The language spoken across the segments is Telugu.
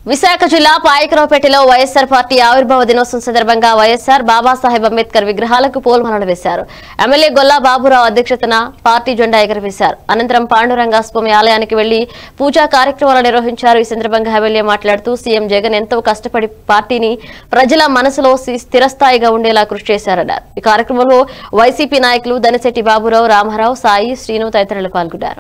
విశాఖ జిల్లా పాయకరావుపేటలో వైఎస్సార్ పార్టీ ఆవిర్భావ దినోత్సవం సందర్భంగా వైఎస్సార్ బాబాసాహెబ్ అంబేద్కర్ విగ్రహాలకు పూలమాలలు వేశారు ఎమ్మెల్యే గొల్లా బాబురావు అధ్యక్షతన పార్టీ జెండా ఎగరవేశారు అనంతరం పాండురంగ స్వామి ఆలయానికి వెళ్లి పూజా కార్యక్రమాలు నిర్వహించారు ఈ సందర్భంగా ఎమ్మెల్యే మాట్లాడుతూ సీఎం జగన్ ఎంతో కష్టపడి పార్టీని ప్రజల మనసులో స్థి- స్థిరస్థాయిగా ఉండేలా కృషి చేశారన్నారు ఈ కార్యక్రమంలో వైసీపీ నాయకులు దనిశెట్టి బాబురావు రామారావు సాయి శ్రీను తదితరులు పాల్గొన్నారు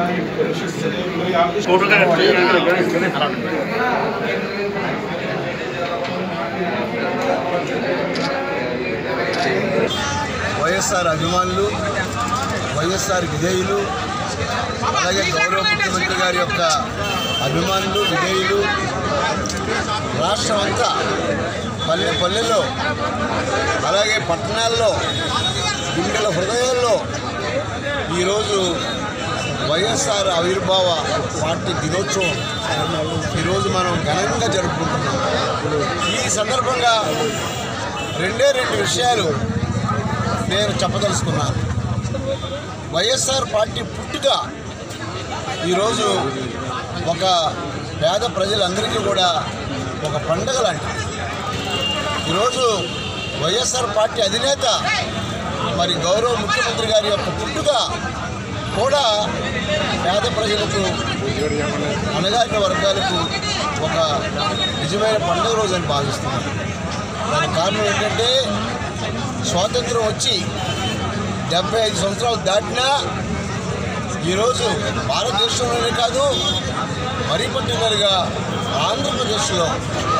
వైఎస్ఆర్ అభిమానులు వైఎస్ఆర్ విధేయులు అలాగే గౌరవ ముఖ్యమంత్రి గారి యొక్క అభిమానులు విధేయులు రాష్ట్రం అంతా పల్లె పల్లెల్లో అలాగే పట్టణాల్లో గుండెల హృదయాల్లో ఈరోజు వైఎస్ఆర్ ఆవిర్భావ పార్టీ దినోత్సవం ఈరోజు మనం ఘనంగా జరుపుకుంటున్నాం ఈ సందర్భంగా రెండే రెండు విషయాలు నేను చెప్పదలుచుకున్నాను వైఎస్ఆర్ పార్టీ పుట్టుక ఈరోజు ఒక పేద ప్రజలందరికీ కూడా ఒక పండగ లాంటిది ఈరోజు వైఎస్ఆర్ పార్టీ అధినేత మరి గౌరవ ముఖ్యమంత్రి గారి యొక్క పుట్టుక కూడా పేద ప్రజలకు అణగారిన వర్గాలకు ఒక నిజమైన పండుగ రోజు అని భావిస్తున్నాను దానికి కారణం ఏంటంటే స్వాతంత్రం వచ్చి డెబ్బై ఐదు సంవత్సరాలు దాటినా ఈరోజు భారతదేశంలోనే కాదు మరీ పర్టికులర్గా ఆంధ్రప్రదేశ్లో